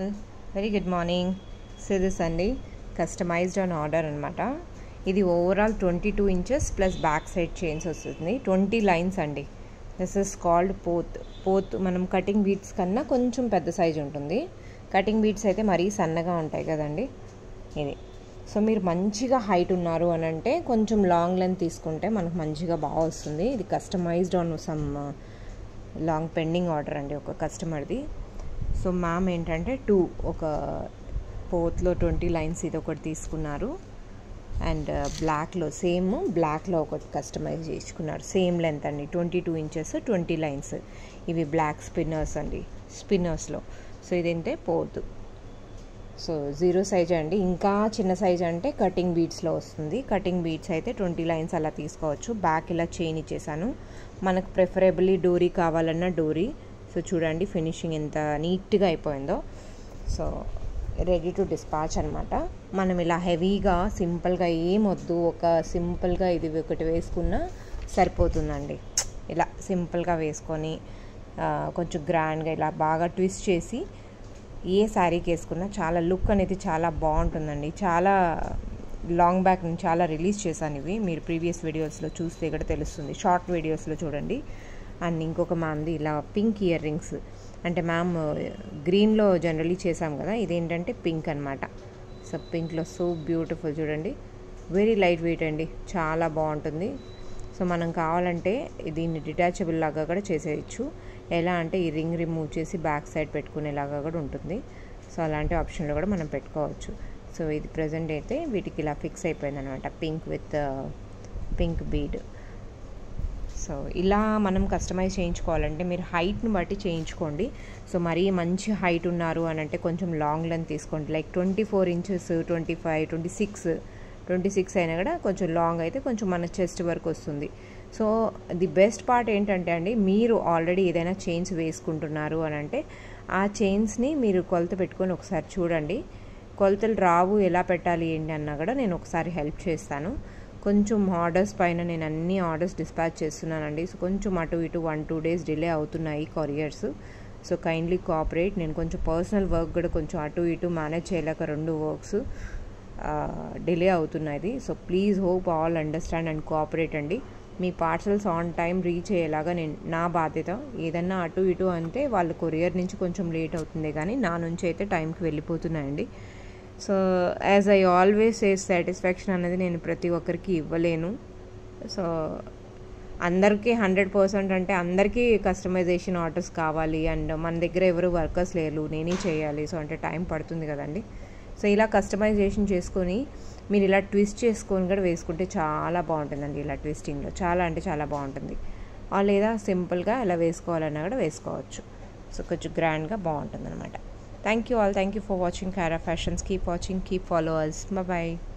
all very good morning so this అండి customized on order అనమాట ఇది overall twenty two inches plus back side chains వస్తుంది twenty lines అండి this is called పోత్ పోత్ మనం కటింగ్ బీట్స్ కన్నా కొంచెం పెద్ద సైజ్ ఉంటుంది కటింగ్ బీట్స్ అయితే మరీ సన్నగా ఉంటాయి కదండి ఇది సో మీరు మంచిగా హైట్ ఉన్నారు అని అంటే కొంచెం లాంగ్ లెంత్ తీసుకుంటే మనకు మంచిగా బాగా వస్తుంది ఇది customized on some long pending order అండి ఒక కస్టమర్ది సో మ్యామ్ ఏంటంటే టూ ఒక పోత్లో ట్వంటీ లైన్స్ ఇది ఒకటి తీసుకున్నారు అండ్ బ్లాక్లో సేమ్ బ్లాక్లో ఒకటి కస్టమైజ్ చేసుకున్నారు సేమ్ లెంత్ అండి twenty two inches twenty lines ఇవి బ్లాక్ స్పిన్నర్స్ అండి స్పిన్నర్స్లో సో ఇదేంటే పోతు సో జీరో సైజ్ అండి ఇంకా చిన్న సైజ్ అంటే కటింగ్ బీడ్స్లో వస్తుంది కటింగ్ బీడ్స్ అయితే ట్వంటీ లైన్స్ అలా తీసుకోవచ్చు బ్యాక్ ఇలా చైన్ ఇచ్చేసాను మనకు ప్రిఫరబుల్లీ డోరీ కావాలన్నా డోరీ సో చూడండి ఫినిషింగ్ ఎంత నీట్గా అయిపోయిందో సో రెడీ టు డిస్పాచ్ అనమాట మనం ఇలా హెవీగా సింపుల్గా ఏం వద్దు ఒక సింపుల్గా ఇది ఒకటి వేసుకున్నా సరిపోతుందండి ఇలా సింపుల్గా వేసుకొని కొంచెం గ్రాండ్గా ఇలా బాగా ట్విస్ట్ చేసి ఏ శారీకి వేసుకున్నా చాలా లుక్ అనేది చాలా బాగుంటుందండి చాలా లాంగ్ బ్యాక్ నుంచి చాలా రిలీజ్ చేశాను ఇవి మీరు ప్రీవియస్ వీడియోస్లో చూస్తే ఇక్కడ తెలుస్తుంది షార్ట్ వీడియోస్లో చూడండి అండ్ ఇంకొక మ్యామ్ది ఇలా పింక్ ఇయర్ రింగ్స్ అంటే మ్యామ్ గ్రీన్లో జనరలీ చేసాం కదా ఇదేంటంటే పింక్ అనమాట సో పింక్లో సో బ్యూటిఫుల్ చూడండి వెరీ లైట్ వెయిట్ అండి చాలా బాగుంటుంది సో మనం కావాలంటే దీన్ని డిటాచబుల్ లాగా కూడా చేసేయచ్చు ఎలా అంటే ఈ రింగ్ రిమూవ్ చేసి బ్యాక్ సైడ్ పెట్టుకునేలాగా కూడా ఉంటుంది సో అలాంటి ఆప్షన్లో కూడా మనం పెట్టుకోవచ్చు సో ఇది ప్రజెంట్ అయితే వీటికి ఇలా ఫిక్స్ అయిపోయింది అనమాట pink with pink bead so ఇలా మనం కస్టమైజ్ చేయించుకోవాలంటే మీరు హైట్ని బట్టి చేయించుకోండి సో మరీ మంచి హైట్ ఉన్నారు అని అంటే కొంచెం లాంగ్ లెంత్ తీసుకోండి like twenty four inches twenty five twenty six twenty six అయినా కూడా కొంచెం లాంగ్ అయితే కొంచెం మన చెస్ట్ వరకు వస్తుంది సో ది బెస్ట్ పార్ట్ ఏంటంటే అండి మీరు ఆల్రెడీ ఏదైనా చైన్స్ వేసుకుంటున్నారు అని అంటే ఆ చైన్స్ని మీరు కొలత పెట్టుకొని ఒకసారి చూడండి కొలతలు రావు ఎలా పెట్టాలి ఏంటి అన్నా కూడా నేను ఒకసారి హెల్ప్ చేస్తాను కొంచెం ఆర్డర్స్ పైన నేను అన్ని ఆర్డర్స్ డిస్పాచ్ చేస్తున్నానండి సో కొంచెం అటు ఇటు వన్ టూ డేస్ డిలే అవుతున్నాయి కొరియర్స్ సో కైండ్లీ కోఆపరేట్ నేను కొంచెం పర్సనల్ వర్క్ కూడా కొంచెం అటు ఇటు మేనేజ్ చేయలేక రెండు వర్క్స్ డిలే అవుతున్నాయి so please hope all understand and cooperate అండి మీ పార్సల్స్ ఆన్ టైం రీచ్ అయ్యేలాగా నేను నా బాధ్యత ఏదన్నా అటు ఇటు అంటే వాళ్ళ కొరియర్ నుంచి కొంచెం లేట్ అవుతుంది కానీ నా నుంచి అయితే టైంకి వెళ్ళిపోతున్నాయండి so as I always a satisfaction అనేది నేను ప్రతి ఒక్కరికి ఇవ్వలేను సో అందరికీ హండ్రెడ్ పర్సెంట్ అంటే అందరికీ కస్టమైజేషన్ ఆర్డర్స్ కావాలి అండ్ మన దగ్గర ఎవరు వర్కర్స్ లేరు నేనే చేయాలి సో అంటే టైం పడుతుంది కదండి సో ఇలా కస్టమైజేషన్ చేసుకొని మీరు ఇలా ట్విస్ట్ చేసుకొని కూడా వేసుకుంటే చాలా బాగుంటుందండి ఇలా ట్విస్టింగ్లో చాలా అంటే చాలా బాగుంటుంది లేదా సింపుల్గా ఇలా వేసుకోవాలన్నా కూడా వేసుకోవచ్చు సో కొంచెం గ్రాండ్గా బాగుంటుంది అనమాట thank you all thank you for watching క్యారా fashions keep watching keep followers bye